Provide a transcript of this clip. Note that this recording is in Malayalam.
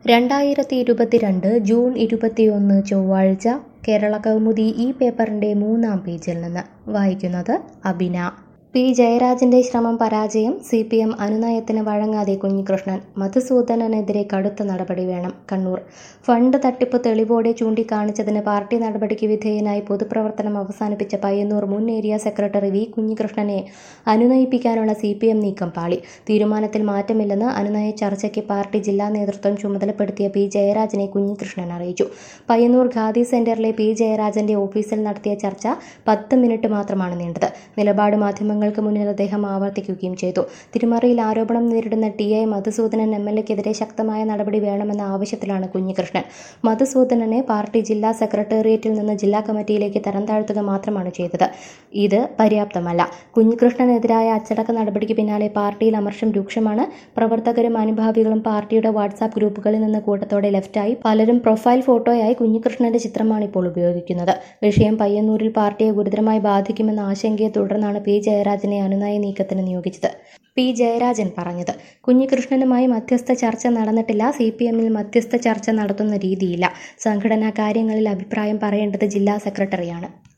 രണ്ടായിരത്തി ഇരുപത്തിരണ്ട് ജൂൺ ഇരുപത്തിയൊന്ന് ചൊവ്വാഴ്ച കേരള കൗമുദി ഈ പേപ്പറിൻ്റെ മൂന്നാം പേജിൽ നിന്ന് വായിക്കുന്നത് അബിന പി ജയരാജന്റെ ശ്രമം പരാജയം സി പി എം അനുനയത്തിന് വഴങ്ങാതെ കുഞ്ഞികൃഷ്ണൻ മധുസൂദനനെതിരെ കടുത്ത നടപടി വേണം കണ്ണൂർ ഫണ്ട് തട്ടിപ്പ് തെളിവോടെ ചൂണ്ടിക്കാണിച്ചതിന് പാർട്ടി നടപടിക്ക് വിധേയനായി പൊതുപ്രവർത്തനം അവസാനിപ്പിച്ച പയ്യന്നൂർ മുൻ ഏരിയ സെക്രട്ടറി വി കുഞ്ഞികൃഷ്ണനെ അനുനയിപ്പിക്കാനുള്ള സി പി എം നീക്കം പാളി തീരുമാനത്തിൽ മാറ്റമില്ലെന്ന് അനുനയ ചർച്ചയ്ക്ക് പാർട്ടി ജില്ലാ നേതൃത്വം ചുമതലപ്പെടുത്തിയ പി ജയരാജനെ കുഞ്ഞികൃഷ്ണൻ അറിയിച്ചു പയ്യന്നൂർ ഖാദി സെന്ററിലെ പി ജയരാജന്റെ ഓഫീസിൽ നടത്തിയ ചർച്ച പത്ത് മിനിറ്റ് മാത്രമാണ് നീണ്ടത് നിലപാട് മാധ്യമങ്ങൾക്ക് മുന്നിൽ അദ്ദേഹം ആവർത്തിക്കുകയും ചെയ്തു തിരുമറിയിൽ ആരോപണം നേരിടുന്ന T I Madhusoodanan M L എക്കെതിരെ ശക്തമായ നടപടി വേണമെന്ന ആവശ്യത്തിലാണ് കുഞ്ഞികൃഷ്ണൻ മധുസൂദനനെ പാർട്ടി ജില്ലാ സെക്രട്ടേറിയറ്റിൽ നിന്ന് ജില്ലാ കമ്മിറ്റിയിലേക്ക് തരം താഴ്ത്തുക മാത്രമാണ് ചെയ്തത് ഇത് പര്യാപ്തമല്ല കുഞ്ഞികൃഷ്ണനെതിരായ അച്ചടക്ക നടപടിക്ക് പിന്നാലെ പാർട്ടിയിൽ അമർഷം രൂക്ഷമാണ് പ്രവർത്തകരും അനുഭാവികളും പാർട്ടിയുടെ വാട്സാപ്പ് ഗ്രൂപ്പുകളിൽ നിന്ന് കൂട്ടത്തോടെ ലെഫ്റ്റായി പലരും പ്രൊഫൈൽ ഫോട്ടോയായി കുഞ്ഞികൃഷ്ണന്റെ ചിത്രമാണ് ഇപ്പോൾ ഉപയോഗിക്കുന്നത് വിഷയം പയ്യന്നൂരിൽ പാർട്ടിയെ ഗുരുതരമായി ബാധിക്കുമെന്ന ആശങ്കയെ തുടർന്നാണ് പി ജയരാജനെ അനുനയ നീക്കത്തിന് നിയോഗിച്ചത് പി ജയരാജൻ പറഞ്ഞത് കുഞ്ഞികൃഷ്ണനുമായി മധ്യസ്ഥ ചർച്ച നടന്നിട്ടില്ല സി പി എമ്മിൽ മധ്യസ്ഥ ചർച്ച നടത്തുന്ന രീതിയില്ല സംഘടനാ കാര്യങ്ങളിൽ അഭിപ്രായം പറയേണ്ടത് ജില്ലാ സെക്രട്ടറിയാണ്